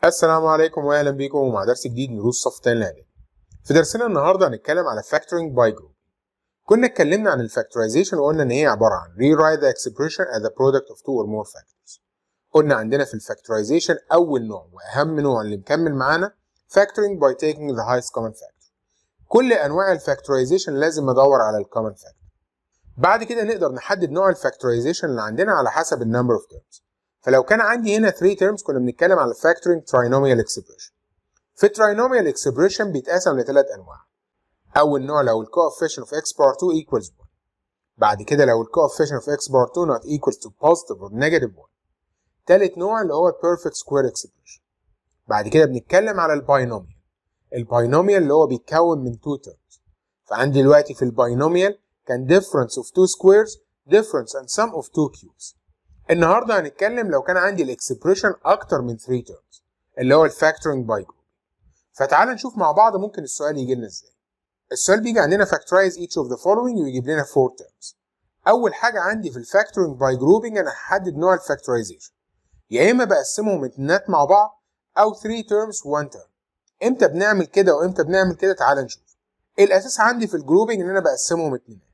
السلام عليكم واهلا بيكم مع درس جديد من دروس صف تاني الاعدادي. في درسنا النهارده هنتكلم على factoring by group. كنا اتكلمنا عن الفاكتورايزيشن وقلنا ان هي عباره عن rewrite the expression as a product of two or more factors. قلنا عندنا في الفاكتورايزيشن اول نوع واهم نوع اللي مكمل معانا factoring by taking the highest common factor. كل انواع الفاكتورايزيشن لازم ادور على الكومن فاكتور. بعد كده نقدر نحدد نوع الفاكتورايزيشن اللي عندنا على حسب النمبر اوف terms. فلو كان عندي هنا 3 terms كنا بنتكلم على factoring trinomial expression. في التراينوميال اكسبريشن بيتقسم لثلاث انواع. اول نوع لو الكوفيشن اوف x بار 2 equals 1. بعد كده لو الكوفيشن اوف x بار 2 not equals to positive or negative 1. تالت نوع اللي هو perfect square expression. بعد كده بنتكلم على الباينوميال. الباينوميال اللي هو بيتكون من 2 terms. فعندي دلوقتي في الباينوميال كان difference of two squares difference and sum of two cubes. النهارده هنتكلم لو كان عندي الاكسبريشن اكتر من 3 terms اللي هو الفاكتورنج باي جروب فتعال نشوف مع بعض ممكن السؤال يجي لنا ازاي السؤال بيجي عندنا factorize each of the following ويجيب لنا 4 terms اول حاجه عندي في الفاكتورنج باي جروبنج انا هحدد نوع الفاكتورايزيشن يا اما بقسمهم اتنينات مع بعض او 3 terms 1 term امتى بنعمل كده وامتى بنعمل كده تعال نشوف الاساس عندي في الجروبنج ان انا بقسمهم اتنينات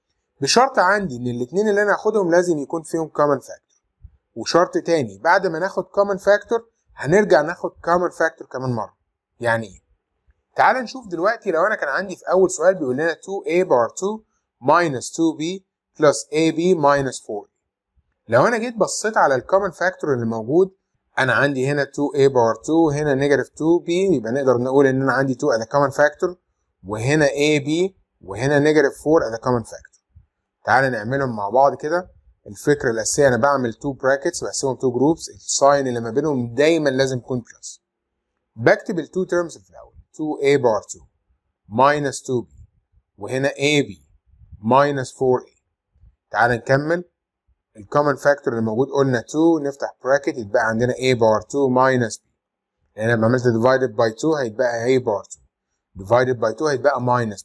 بشرط عندي ان الاثنين اللي انا هاخدهم لازم يكون فيهم common factor وشرط تاني بعد ما ناخد common factor هنرجع ناخد common factor كمان مره يعني ايه تعال نشوف دلوقتي لو انا كان عندي في اول سؤال بيقول لنا 2a بار 2 minus 2b plus ab minus 4 لو انا جيت بصيت على الكومن فاكتور اللي موجود انا عندي هنا 2a بار 2 هنا نيجاتيف 2b يبقى نقدر نقول ان انا عندي 2 as a common factor وهنا ab وهنا نيجاتيف 4 as a common factor تعال نعملهم مع بعض كده الفكره الاساسيه انا بعمل 2 براكتس بقسمهم 2 جروبس الساين اللي ما بينهم دايما لازم يكون بلس بكتب ال 2 terms في الاول 2a بار 2 minus 2b وهنا ab minus 4a تعال نكمل الكومن فاكتور اللي موجود قلنا 2 نفتح براكت يتبقى عندنا a بار 2 minus b لان لما عملت divided by 2 هيتبقى a بار 2 divided by 2 هيتبقى minus b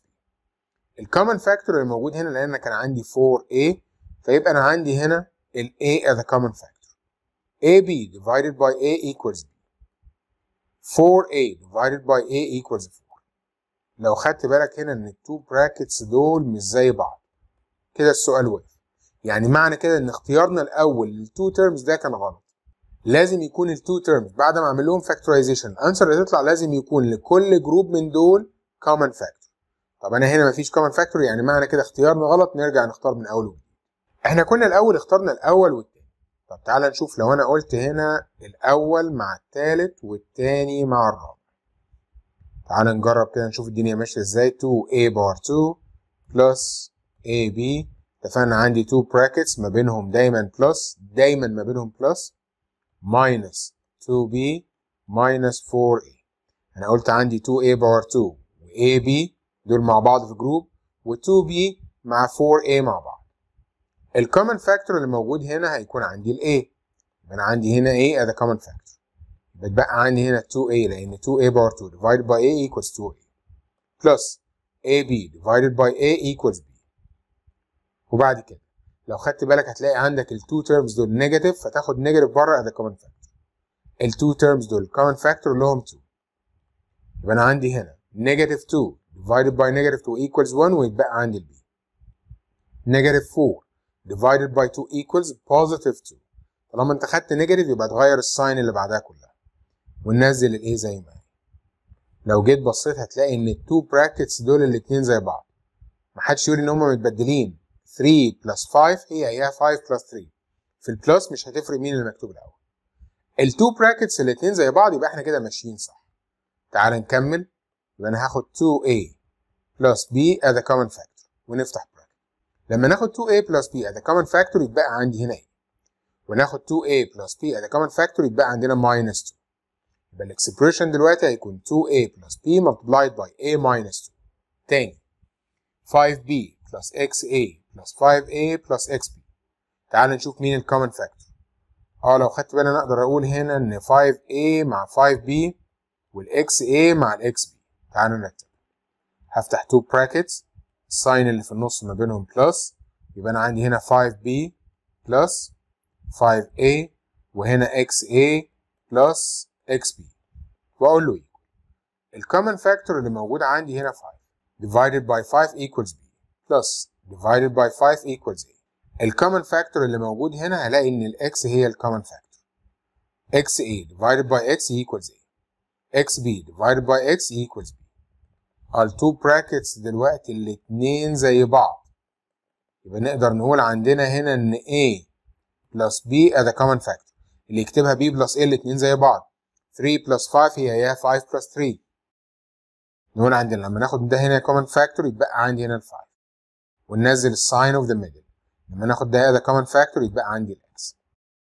الكومن فاكتور اللي موجود هنا لان كان عندي 4a فيبقى انا عندي هنا ال a as a common factor ab divided by a equals b 4a divided by a equals 4 لو خدت بالك هنا ان التو براكتس دول مش زي بعض كده السؤال واقف يعني معنى كده ان اختيارنا الاول للتو تيرمز ده كان غلط لازم يكون التو تيرمز بعد ما اعمل لهم فاكتورايزيشن الانسر اللي تطلع لازم يكون لكل جروب من دول كومن فاكتور طب انا هنا مفيش كومن فاكتور يعني معنى كده اختيارنا غلط نرجع نختار من اول وجديد احنا كنا الاول اخترنا الاول والتاني طب تعالى نشوف لو انا قلت هنا الاول مع التالت والتاني مع الرابع تعالى نجرب كده نشوف الدنيا ماشيه ازاي 2a بار 2 بلس ab اتفقنا عندي 2 brackets ما بينهم دايما بلس دايما ما بينهم بلس minus 2b minus 4a انا قلت عندي 2a بار 2 و ab دول مع بعض في جروب و 2b مع 4a مع بعض الكومن فاكتور اللي موجود هنا هيكون عندي ال A يبقى انا عندي هنا A as a common factor بتبقى عندي هنا 2A لان 2A بار 2 divided by A equals 2A plus AB divided by A equals B وبعد كده لو خدت بالك هتلاقي عندك ال 2 terms دول نيجاتيف فتاخد نيجاتيف بره as a common factor ال 2 terms دول common factor اللي هم 2 يبقى انا عندي هنا نيجاتيف 2 divided by negative 2 equals 1 ويتبقى عندي ال B نيجاتيف 4 divided by 2 equals positive 2 طالما انت خدت نيجاتيف يبقى تغير الساين اللي بعدها كلها وننزل الايه زي ما هي لو جيت بصيت هتلاقي ان التو براكتس دول الاتنين زي بعض محدش يقول ان هما متبدلين 3 بلس 5 هي هي 5 بلس 3 في البلس مش هتفرق مين اللي مكتوب الاول التو براكتس الاتنين زي بعض يبقى احنا كده ماشيين صح تعال نكمل يبقى انا هاخد 2a بلس b as a common factor ونفتح لما ناخد 2a plus b as a common factor يتبقى عندي هنا a وناخد 2a plus b as a common factor يتبقى عندنا minus 2 يبقى الاكسبريشن دلوقتي هيكون 2a plus b multiplied by a minus 2 تاني 5b plus xa plus 5a plus xb تعال نشوف مين الكومن فاكتور اه لو خدت بالي انا اقدر اقول هنا ان 5a مع 5b والxa مع الxb تعالوا نكتب هفتح 2 brackets الساين اللي في النص ما بينهم بلس يبقى انا عندي هنا 5b بلس 5a وهنا xa بلس xb واقول له equal الكومن فاكتور اللي موجود عندي هنا 5 divided by 5 equals b plus divided by 5 equals a الكومن فاكتور اللي موجود هنا هلاقي ان الاكس هي الكومن فاكتور xa divided by x equals a xb divided by x equals b التو براكتس دلوقتي الاتنين زي بعض يبقى نقدر نقول عندنا هنا ان a plus b as a common factor اللي يكتبها b plus a الاتنين زي بعض 3 plus 5 هي هي 5 plus 3 نقول عندنا لما ناخد ده هنا common factor يتبقى عندي هنا ال 5 وننزل الساين اوف ذا ميدل لما ناخد ده as a common factor يتبقى عندي الاكس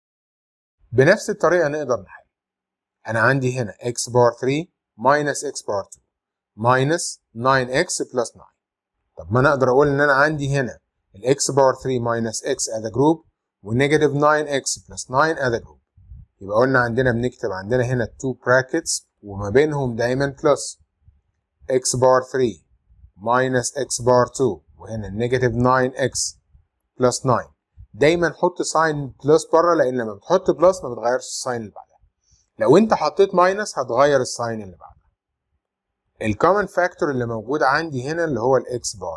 بنفس الطريقة نقدر نحل أنا عندي هنا x بار 3 minus x بار 2 minus 9x plus 9 طب ما أنا أقدر أقول إن أنا عندي هنا ال x بار 3 minus x as a group ونيجاتيف 9x plus 9 as a group يبقى قلنا عندنا بنكتب عندنا هنا 2 brackets وما بينهم دايما plus x بار 3 minus x بار 2 وهنا نيجاتيف 9x plus 9 دايما حط ساين بلس بره لان لما بتحط بلس ما بتغيرش الساين اللي بعدها لو انت حطيت ماينس هتغير الساين اللي بعدها الكومن فاكتور اللي موجود عندي هنا اللي هو الاكس بار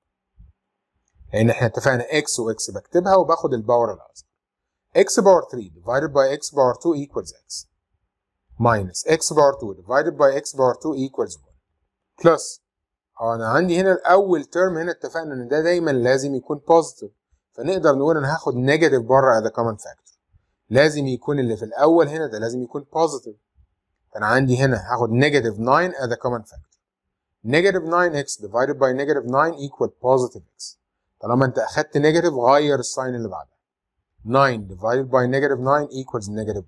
لان احنا اتفقنا اكس واكس بكتبها وباخد الباور الاصغر x بار 3 divided by x بار 2 equals x minus x بار 2 divided by x بار 2 equals 1 plus اه انا عندي هنا الاول ترم هنا اتفقنا ان ده دايما لازم يكون بوزيتيف فنقدر نقول انا هاخد نيجاتيف بره as a common factor لازم يكون اللي في الاول هنا ده لازم يكون بوزيتيف فانا عندي هنا هاخد نيجاتيف 9 as a common factor نيجاتيف 9x divided by نيجاتيف 9 equal positive x طالما انت اخدت نيجاتيف غير الساين اللي بعدها 9 divided by negative 9 equals negative 1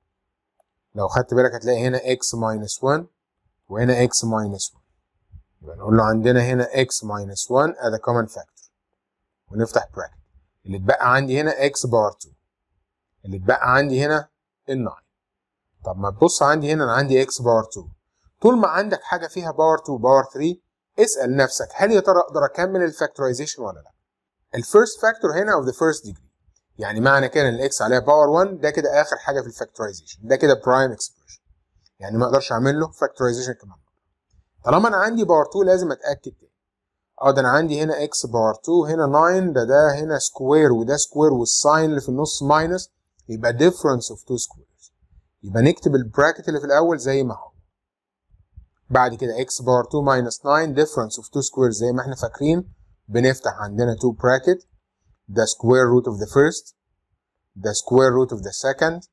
لو خدت بالك هتلاقي هنا x minus 1 وهنا x minus 1 يبقى نقول له عندنا هنا x minus 1 as a common factor ونفتح bracket اللي اتبقى عندي هنا x بار 2 اللي اتبقى عندي هنا ال 9 طب ما تبص عندي هنا انا عندي x بار 2 طول ما عندك حاجه فيها باور 2 باور 3 اسال نفسك هل يا ترى اقدر اكمل الفاكتورايزيشن ولا لا الفيرست فاكتور هنا of the first degree يعني معنى كده ان الاكس عليها باور 1 ده كده اخر حاجه في الفاكتورايزيشن ده كده برايم اكسبريشن يعني ما اقدرش اعمل له فاكتورايزيشن كمان طالما انا عندي باور 2 لازم اتاكد تاني اه ده انا عندي هنا اكس باور 2 هنا 9 ده ده هنا سكوير وده سكوير والساين اللي في النص ماينس يبقى difference of two squares يبقى نكتب البراكت اللي في الاول زي ما هو بعد كده x باور 2 minus 9 difference of two squares زي ما احنا فاكرين بنفتح عندنا two bracket the square root of the first the square root of the second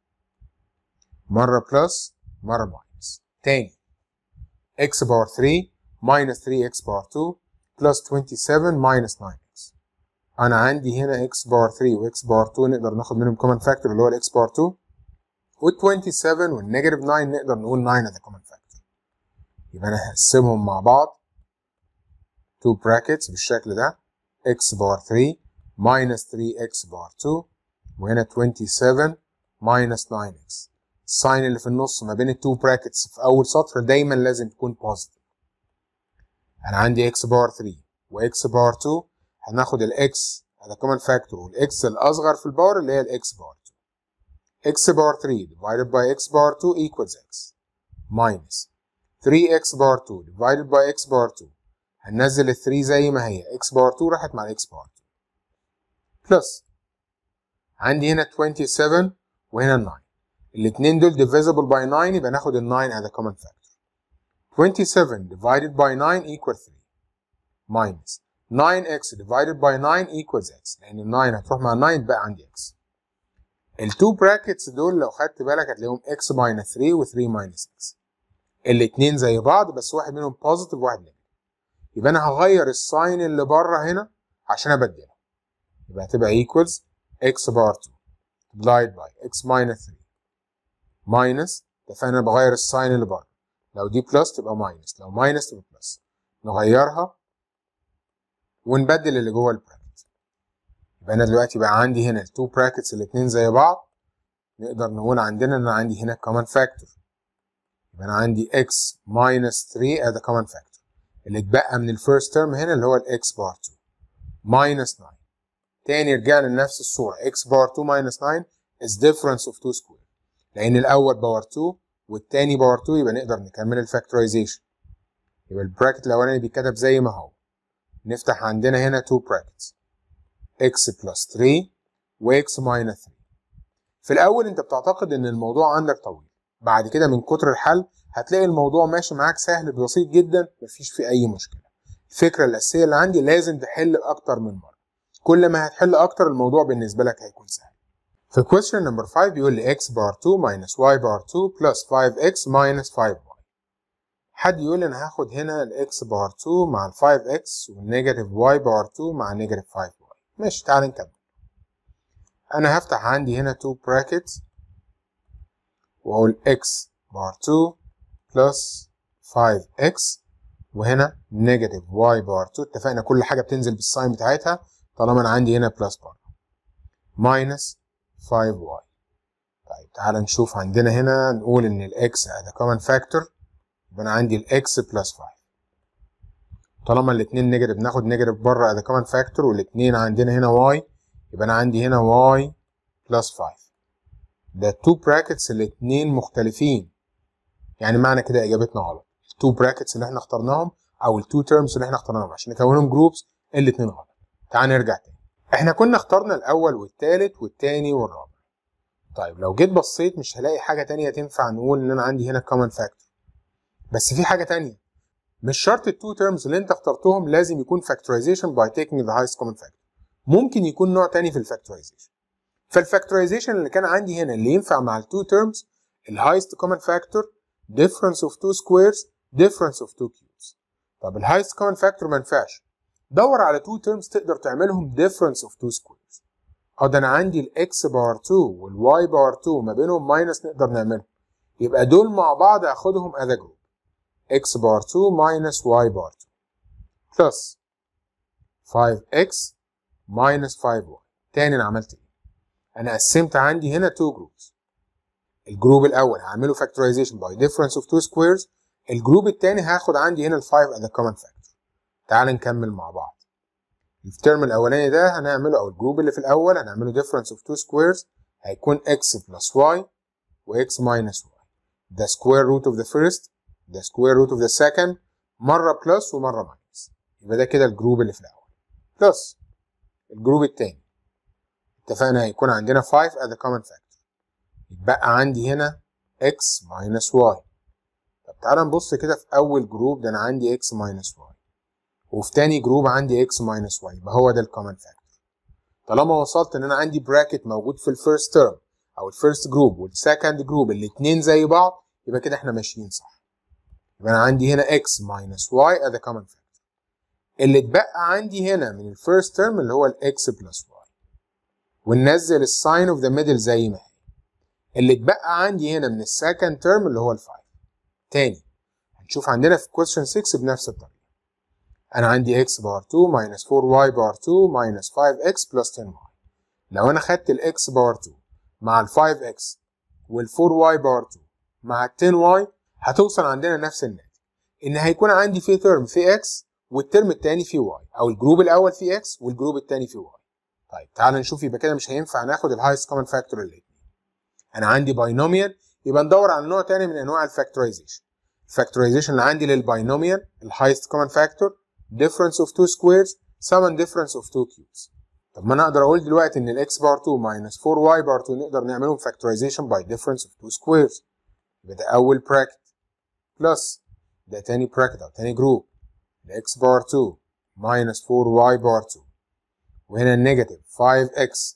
مرة plus مرة minus تاني x باور 3 minus 3x باور 2 plus 27 minus 9x أنا عندي هنا x باور 3 و x باور 2 نقدر ناخد منهم common factor اللي هو ال x باور 2 وال 27 والنيجاتيف 9 نقدر نقول 9 as a common factor يبقى أنا هقسمهم مع بعض two brackets بالشكل ده x باور 3 minus 3x باور 2 وهنا 27 minus 9x الساين اللي في النص ما بين التو براكتس في اول سطر دايما لازم تكون بوزيتيف انا عندي x باور 3 وx باور 2 هناخد الاكس هذا كومن فاكتور والاكس الاصغر في الباور اللي هي الاكس باور 2 x باور 3 divided by x باور 2 equals x minus 3x باور 2 divided by x باور 2 هننزل ال 3 زي ما هي x باور 2 راحت مع x باور 2 بلس عندي هنا 27 وهنا 9 الاثنين دول divisible by 9 يبقى ناخد ال 9 as a common factor 27 divided by 9 equals 3 minus 9x divided by 9 equals x لأن ال 9 هتروح مع 9 بقى عندي x ال 2 brackets دول لو خدت بالك هتلاقيهم x minus 3 و 3 minus x الاثنين زي بعض بس واحد منهم positive وواحد negative يبقى أنا هغير الساين اللي بره هنا عشان أبدلها يبقى هتبقى equals x بار 2 multiplied by x minus 3 minus اتفقنا بغير الساين اللي بره لو دي بلس تبقى ماينس لو ماينس تبقى بلس نغيرها ونبدل اللي جوه البراكت يبقى انا دلوقتي بقى عندي هنا التو براكتس الاثنين زي بعض نقدر نقول عندنا ان عندي هنا كمان فاكتور يبقى انا عندي x minus 3 as a common factor اللي اتبقى من الفيرست ترم هنا اللي هو الاكس بار 2 minus 9 تاني رجعنا لنفس الصورة x بار 2 minus 9 is difference of two square لأن الأول باور 2 والتاني باور 2 يبقى نقدر نكمل الفاكتورايزيشن يبقى البراكت الاولاني بيتكتب زي ما هو نفتح عندنا هنا 2 براكتس x بلس 3 و x ماينس 3 في الاول انت بتعتقد ان الموضوع عندك طويل بعد كده من كتر الحل هتلاقي الموضوع ماشي معاك سهل بسيط جدا مفيش فيه اي مشكله الفكره الاساسيه اللي عندي لازم تحل اكتر من مره كل ما هتحل اكتر الموضوع بالنسبه لك هيكون سهل في question number 5 بيقول لي x بار 2 minus y بار 2 plus 5x minus 5y حد يقول لي انا هاخد هنا ال x بار 2 مع ال 5x والنيجاتيف y بار 2 مع نيجاتيف 5y ماشي تعال نكمل انا هفتح عندي هنا 2 brackets واقول x بار 2 plus 5x وهنا نيجاتيف y بار 2 اتفقنا كل حاجه بتنزل بالساين بتاعتها طالما انا عندي هنا بلس بار minus 5y طيب تعال نشوف عندنا هنا نقول ان الاكس ده common factor يبقى انا عندي الاكس بلس 5 طالما الاثنين نيجاتيف ناخد نيجاتيف بره ده common factor والاثنين عندنا هنا y يبقى انا عندي هنا y بلس 5 ده التو براكتس الاثنين مختلفين يعني معنى كده اجابتنا غلط التو براكتس اللي احنا اخترناهم او التو تيرمز اللي احنا اخترناهم عشان نكونهم جروبس الاثنين غلط تعال نرجع تاني احنا كنا اخترنا الاول والتالت والتاني والرابع طيب لو جيت بصيت مش هلاقي حاجه تانية تنفع نقول ان انا عندي هنا common factor بس في حاجه تانية مش شرط التو تيرمز اللي انت اخترتهم لازم يكون factorization by taking the highest common factor ممكن يكون نوع تاني في الفاكتورايزيشن فالفاكتورايزيشن اللي كان عندي هنا اللي ينفع مع التو تيرمز الهايست common factor difference of two squares difference of two cubes طب الهايست common factor ما ينفعش دور على two terms تقدر تعملهم difference of two squares اه ده انا عندي الاكس باور 2 والواي باور 2 ما بينهم ماينس نقدر نعملهم يبقى دول مع بعض هاخدهم as a group x باور 2 minus y باور 2 plus 5x minus 5y تاني انا عملت ايه؟ انا قسمت عندي هنا two groups الجروب الاول هعمله factorization by difference of two squares الجروب التاني هاخد عندي هنا ال 5 as a common factor تعال نكمل مع بعض الترم الاولاني ده هنعمله او الجروب اللي في الاول هنعمله difference of two squares هيكون x plus y و x minus y ده square root of the first ده square root of the second مرة plus ومرة minus يبقى ده كده الجروب اللي في الاول plus الجروب التاني اتفقنا هيكون عندنا 5 as a common factor يتبقى عندي هنا x minus y طب تعالى نبص كده في اول جروب ده انا عندي x minus y وفي تاني جروب عندي x minus y يبقى هو ده الكومن فاكتور طالما وصلت ان انا عندي براكت موجود في الفيرست تيرم او الفيرست جروب والسكند جروب الاثنين زي بعض يبقى كده احنا ماشيين صح يبقى انا عندي هنا x minus y as a common factor اللي اتبقى عندي هنا من الفيرست تيرم اللي هو الاكس بلس y وننزل الساين اوف ذا ميدل زي ما هي اللي اتبقى عندي هنا من السكند تيرم اللي هو ال 5 تاني هنشوف عندنا في question 6 بنفس الطريقه انا عندي x باور 2 minus 4y باور 2 minus 5x plus 10y لو انا خدت الاكس باور 2 مع ال 5x وال 4y باور 2 مع ال 10y هتوصل عندنا نفس الناتج ان هيكون عندي في ترم في x والترم الثاني فيه y او الجروب الاول فيه x والجروب الثاني فيه y طيب تعال نشوف يبقى كده مش هينفع ناخد الهايست كومن فاكتور الاثنين انا عندي باينوميال يبقى ندور على نوع تاني من انواع الفاكتورايزيشن الفاكتورايزيشن اللي عندي للباينوميال الهايست كومن فاكتور difference of two squares sum and difference of two cubes طب ما انا اقدر اقول دلوقتي ان الاكس بار 2 minus 4y بار 2 نقدر نعملهم factorization by difference of two squares يبقى ده اول براكت بلس ده تاني براكت او تاني جروب الاكس بار 2 minus 4y بار 2 وهنا النيجاتيف 5x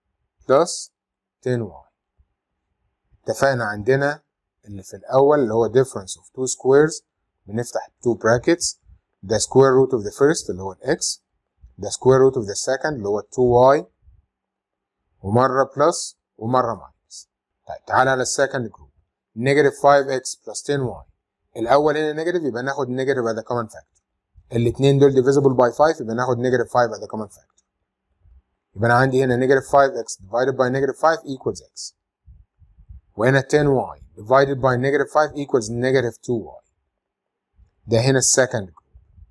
بلس 10y اتفقنا عندنا اللي في الاول اللي هو difference of two squares بنفتح two brackets ده square root of the first اللي هو x ده square root of the second اللي هو 2y ومرة plus ومرة minus طيب تعالى على السكند جروب negative 5x plus 10y الأول هنا نيجاتيف يبقى ناخد نيجاتيف as a common factor الاتنين دول divisible by 5 يبقى ناخد نيجاتيف 5 as a common factor يبقى أنا عندي هنا negative 5x divided by negative 5 equals x وهنا 10y divided by negative 5 equals negative 2y ده هنا السكند جروب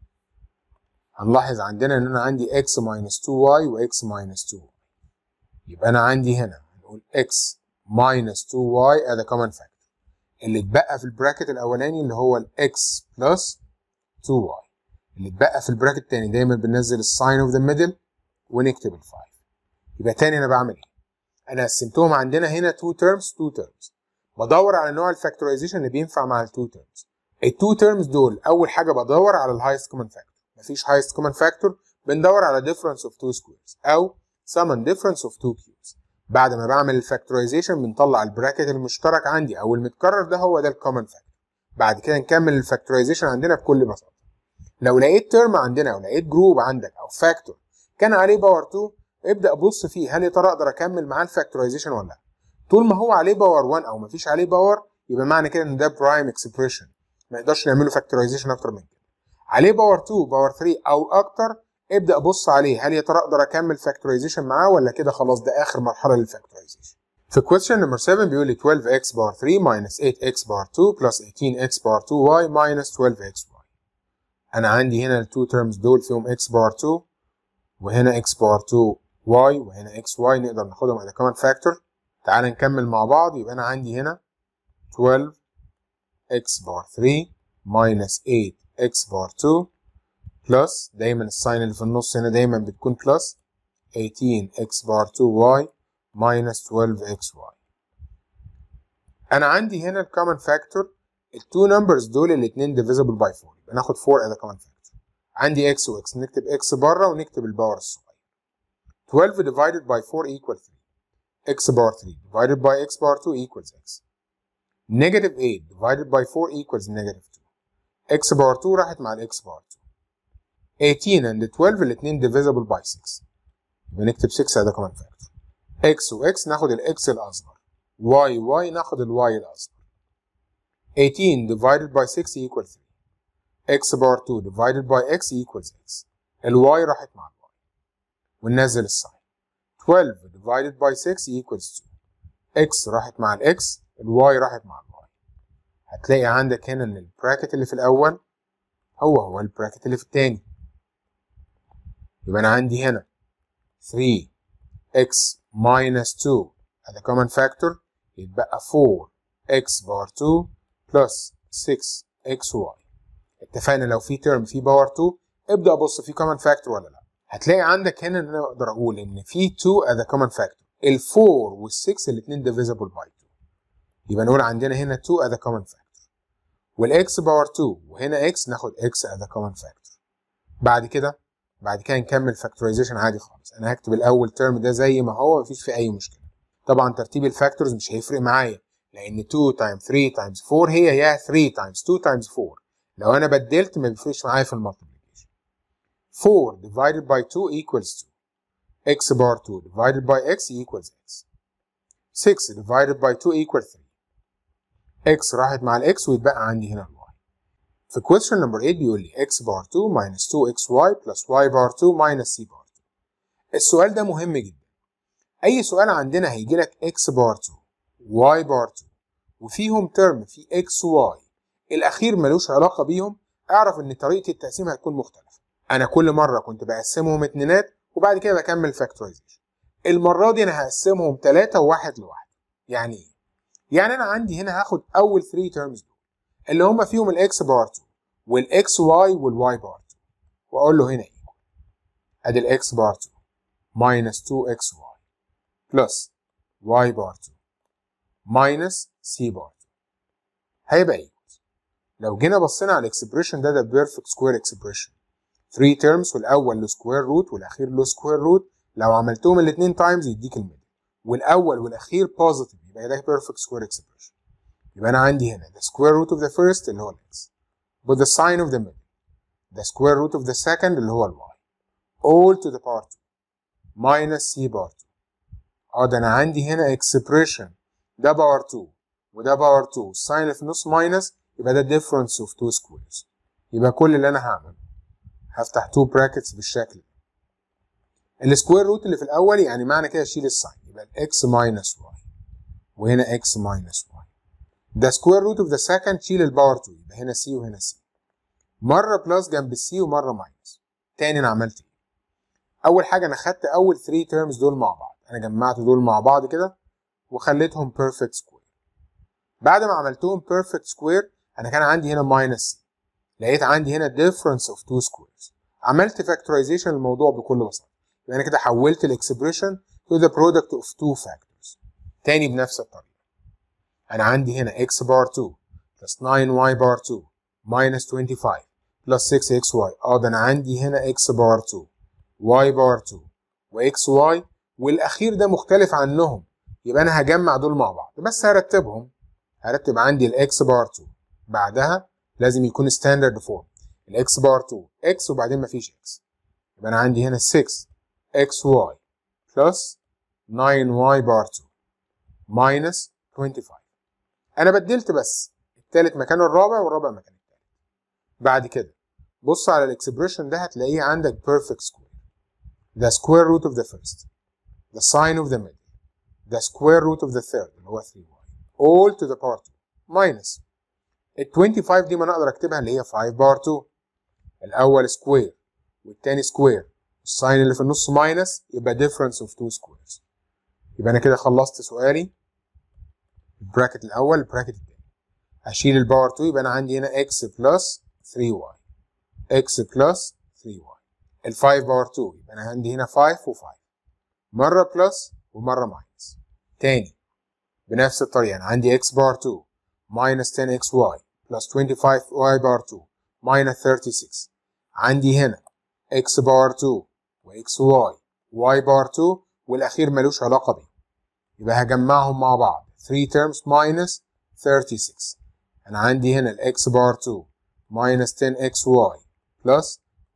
هنلاحظ عندنا ان انا عندي x minus 2y و x minus 2y يبقى انا عندي هنا هنقول x minus 2y as a common factor اللي اتبقى في البراكت الاولاني اللي هو الاكس بلس 2y اللي اتبقى في البراكت التاني دايما بننزل الساين اوف ذا ميدل ونكتب ال 5 يبقى تاني انا بعمل ايه؟ انا قسمتهم عندنا هنا 2 terms 2 terms بدور على نوع الفاكتورايزيشن اللي بينفع مع ال 2 terms ال 2 terms دول اول حاجه بدور على الهايست كومن فاكتور مفيش highest common factor بندور على difference of 2 squares او sum and difference of 2 cubes بعد ما بعمل الفاكتورايزيشن بنطلع البراكت المشترك عندي او المتكرر ده هو ده الكومن فاكتور بعد كده نكمل الفاكتورايزيشن عندنا بكل بساطه لو لقيت ترم عندنا او لقيت جروب عندك او فاكتور كان عليه باور 2 ابدا بص فيه هل يا ترى اقدر اكمل معاه الفاكتورايزيشن ولا لا طول ما هو عليه باور 1 او مفيش عليه باور يبقى معنى كده ان ده برايم اكسبريشن ما نقدرش نعمله فاكتورايزيشن اكتر من كده عليه باور 2 باور 3 او اكتر ابدا بص عليه هل يا ترى اقدر اكمل فاكتورايزيشن معاه ولا كده خلاص ده اخر مرحله للفاكتورايزيشن في question نمبر 7 بيقول لي 12x باور 3 minus 8x باور 2 plus 18x باور 2y minus 12xy انا عندي هنا التو تيرمز دول فيهم x باور 2 وهنا x باور 2 y وهنا xy نقدر ناخدهم على كمان فاكتور تعال نكمل مع بعض يبقى انا عندي هنا 12x باور 3 minus 8x باور 2 بلس دايما الساين اللي في النص هنا دايما بتكون بلس 18x باور 2y minus 12xy انا عندي هنا الكومن فاكتور التو نمبرز دول الاثنين divisible by 4 يبقى ناخد 4 as a common factor عندي x و x نكتب x بره ونكتب الباور الصغير 12 divided by 4 equal 3 x باور 3 divided by x باور 2 equals x negative 8 divided by 4 equals negative 2 x باور 2 راحت مع ال x باور 2 18 and 12 الاثنين divisible by 6 يبقى نكتب 6 as a common factor x و x ناخد ال x الأصغر y y ناخد ال y الأصغر 18 divided by 6 equals 3 x باور 2 divided by x equals x ال y راحت مع ال y وننزل الساين 12 divided by 6 equals 2 x راحت مع ال x ال y راحت مع ال y هتلاقي عندك هنا ان البراكت اللي في الأول هو هو البراكت اللي في التاني يبقى أنا عندي هنا 3x minus 2 هذا common factor يتبقى 4x باور 2 plus 6xy اتفقنا لو في ترم فيه باور 2 ابدا بص في common factor ولا لا هتلاقي عندك هنا ان انا اقدر اقول ان في 2 as a common factor ال 4 وال 6 الاثنين divisible by 2 يبقى نقول عندنا هنا 2 as a common factor والاكس باور 2 وهنا x ناخد x as a common factor بعد كده بعد كده نكمل فاكتورايزيشن عادي خالص انا هكتب الاول ترم ده زي ما هو مفيش فيه اي مشكله طبعا ترتيب الفاكتورز مش هيفرق معايا لان 2 تايمز 3 تايمز 4 هي هي 3 تايمز 2 تايمز 4 لو انا بدلت ما بيفرقش معايا في المالتيبيكيشن 4 divided by 2 equals 2 x bar 2 divided by x equals x 6 divided by 2 equals 3 x راحت مع الاكس ويتبقى عندي هنا الواي في question number 8 بيقول لي x bar 2 minus 2xy plus y bar 2 minus c bar 2 السؤال ده مهم جدا اي سؤال عندنا هيجي لك x bar 2 y bar 2 وفيهم ترم في x y الاخير ملوش علاقه بيهم اعرف ان طريقه التقسيم هتكون مختلفه انا كل مره كنت بقسمهم اتنينات وبعد كده بكمل فاكتورايزيشن المره دي انا هقسمهم ثلاثة وواحد لواحد يعني ايه يعني انا عندي هنا هاخد اول 3 تيرمز دول اللي هم فيهم الاكس بار 2 والاكس واي والواي بار 2 واقول له هنا ايه ادي الاكس بار 2 minus 2 اكس واي بلس واي بار 2 minus سي بار 2 هيبقى ايه لو جينا بصينا على الاكسبريشن ده ده بيرفكت سكوير اكسبريشن 3 تيرمز والاول له سكوير روت والاخير له سكوير روت لو عملتهم الاثنين تايمز يديك الميدل والاول والاخير بوزيتيف يبقى ده بيرفكت سكوير اكسبريشن يبقى انا عندي هنا the square root of the first اللي هو الاكس with the sign of the middle the square root of the second اللي هو الواي all to the power 2 minus c bar 2 اه ده انا عندي هنا expression ده باور 2 وده باور 2 الساين اللي في النص ماينس يبقى ده difference of two squares يبقى كل اللي انا هعمله هفتح two brackets بالشكل ده السكوير روت اللي في الاول يعني معنى كده اشيل الساين يبقى الاكس ماينس واي وهنا اكس ماينس واي ده سكوير روت اوف ذا سكند شيل الباور 2 يبقى هنا سي وهنا سي مره بلس جنب السي ومره ماينس تاني انا عملت ايه اول حاجه انا خدت اول 3 تيرمز دول مع بعض انا جمعت دول مع بعض كده وخليتهم بيرفكت سكوير بعد ما عملتهم بيرفكت سكوير انا كان عندي هنا ماينس سي لقيت عندي هنا difference of two squares عملت فاكتورايزيشن للموضوع بكل بساطه يبقى انا كده حولت الاكسبريشن to the product of two factors تاني بنفس الطريقه انا عندي هنا x بار 2 plus 9y بار 2 minus 25 plus 6xy اه ده انا عندي هنا x بار 2 y بار 2 وxy والاخير ده مختلف عنهم يبقى انا هجمع دول مع بعض بس هرتبهم هرتب عندي الاكس بار 2 بعدها لازم يكون ستاندرد فورم الاكس بار 2 اكس وبعدين مفيش اكس يبقى انا عندي هنا 6 اكس واي بلس 9 واي بار 2 ماينس 25 انا بدلت بس التالت مكان الرابع والرابع مكان التالت بعد كده بص على الاكسبريشن ده هتلاقيه عندك perfect square the square root of the first the sine of the middle the square root of the third اللي هو 3y all to the power 2 minus ال 25 دي ما انا اقدر اكتبها اللي هي 5 باور 2 الاول سكوير والتاني سكوير الساين اللي في النص ماينس يبقى difference of two squares يبقى انا كده خلصت سؤالي البراكت الاول البراكت التاني هشيل الباور 2 يبقى انا عندي هنا x بلس 3y x بلس 3y ال 5 باور 2 يبقى انا عندي هنا 5 و5 مره بلس ومره ماينس تاني بنفس الطريقه انا عندي x بار 2 minus 10xy plus 25y بار 2 minus 36 عندي هنا x بار 2 و xy y بار 2 والاخير ملوش علاقه بيه يبقى هجمعهم مع بعض 3 terms minus 36 انا عندي هنا الاكس بار 2 minus 10xy plus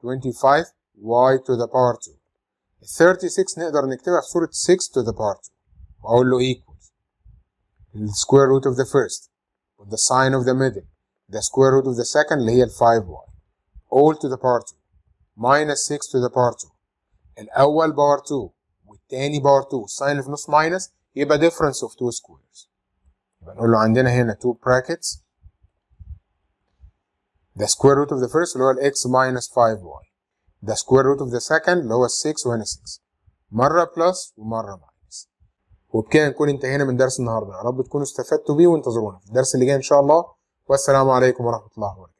25y to the power 2 ال 36 نقدر نكتبها في صورة 6 to the power 2 وأقول له equals the square root of the first with the sign of the middle the square root of the second اللي هي ال 5y all to the power 2 minus 6 to the power 2 الأول باور 2 والتاني باور 2 الساين اللي في النص minus يبقى difference of two squares يبقى نقول له عندنا هنا two brackets the square root of the first اللي هو ال x minus 5y the square root of the second اللي هو ال 6 وهنا 6 مرة بلس ومرة ماينس وبكده نكون انتهينا من درس النهارده يا رب تكونوا استفدتوا بيه وانتظرونا في الدرس اللي جاي ان شاء الله والسلام عليكم ورحمة الله وبركاته